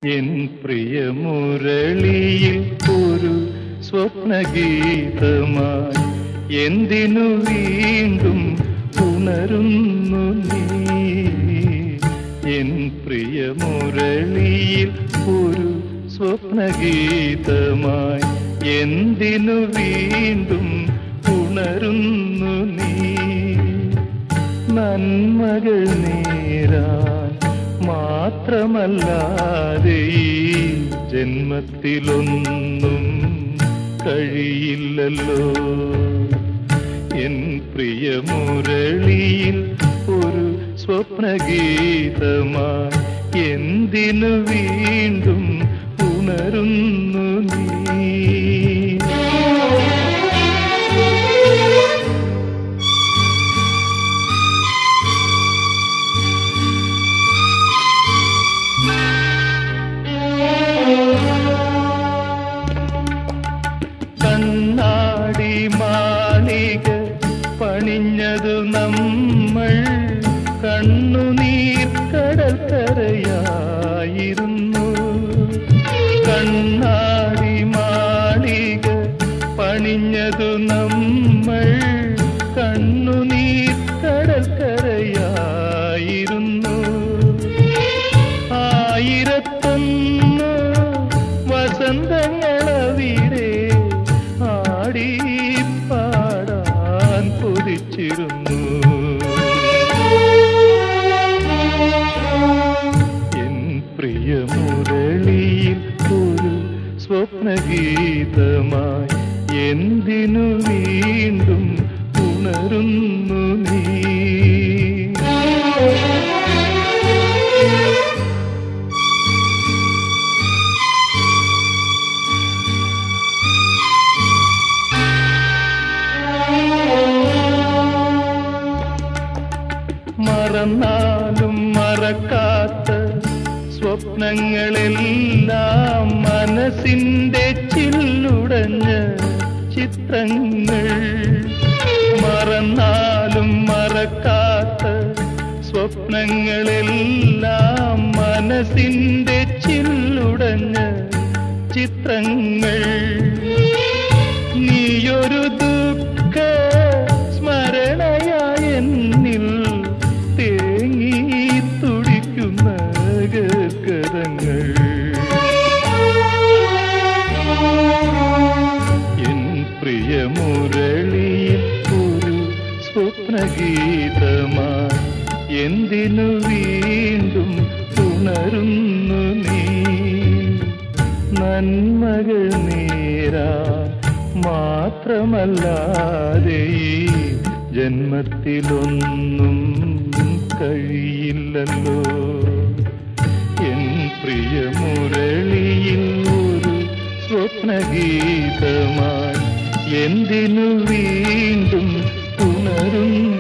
N പ്രിയ മുരളിയിൽ ഒരു സ്വപ്നഗീതമായി എന്തിനു വീണ്ടും ഉണരുന്നു നീ എൻ പ്രിയ മുരളിയിൽ ഒരു സ്വപ്നഗീതമായി എന്തിനു വീണ്ടും ഉണരുന്നു നീ നന്മകൾ നേരാൻ മാത്രമല്ലാതെ ഈ ജന്മത്തിലൊന്നും കഴിയില്ലല്ലോ എൻ പ്രിയ മുരളിയിൽ ഒരു സ്വപ്നഗീതമായി എന്തിനു വീണ്ടും ഉണരുന്നു നീ കണ്ണാടി മാളിക പണിഞ്ഞതു നമ്മൾ കണ്ണുനീർ കടൽക്കരയായിരുന്നു കണ്ണാടി മാളിക പണിഞ്ഞതു നമ്മൾ കണ്ണുനീർ കടൽക്കരയായിരുന്നു ആയിരത്തൊന്ന് വസന്തങ്ങളവിടെ ആടി പാടാൻ കൊതിച്ചിരുന്നു എൻ പ്രിയ മുരളിയിൽ ഒരു സ്വപ്നഗീതമായി എന്തിനു വീണ്ടും ഉണരുന്നു നീ മറന്നാലും മറക്കാത്ത സ്വപ്നങ്ങളെല്ലാം മനസ്സിന്റെ ചില്ലുടഞ്ഞ ചിത്രങ്ങൾ മറന്നാലും മറക്കാത്ത സ്വപ്നങ്ങളെല്ലാം മനസ്സിന്റെ ചില്ലുടഞ്ഞ ചിത്രങ്ങൾ നീയൊരു ദുഃഖ സ്മരണയായ എന്നിൽ തേങ്ങി തുടിക്കുന്ന ഗർഗരങ്ങൾ എൻ പ്രിയ മുരളിയിൽ ഒരു സ്വപ്നഗീതമായി എന്തിനു വീണ്ടും ഉണരുന്നു നീ നന്മകൾ നേരാ മാത്രമല്ലാതെ ഈ ജന്മത്തിലൊന്നും കഴിയില്ലല്ലോ എൻ പ്രിയ മുരളിയിൽ ഒരു സ്വപ്നഗീതമായി എന്തിനു വീണ്ടും ഉണരുന്നു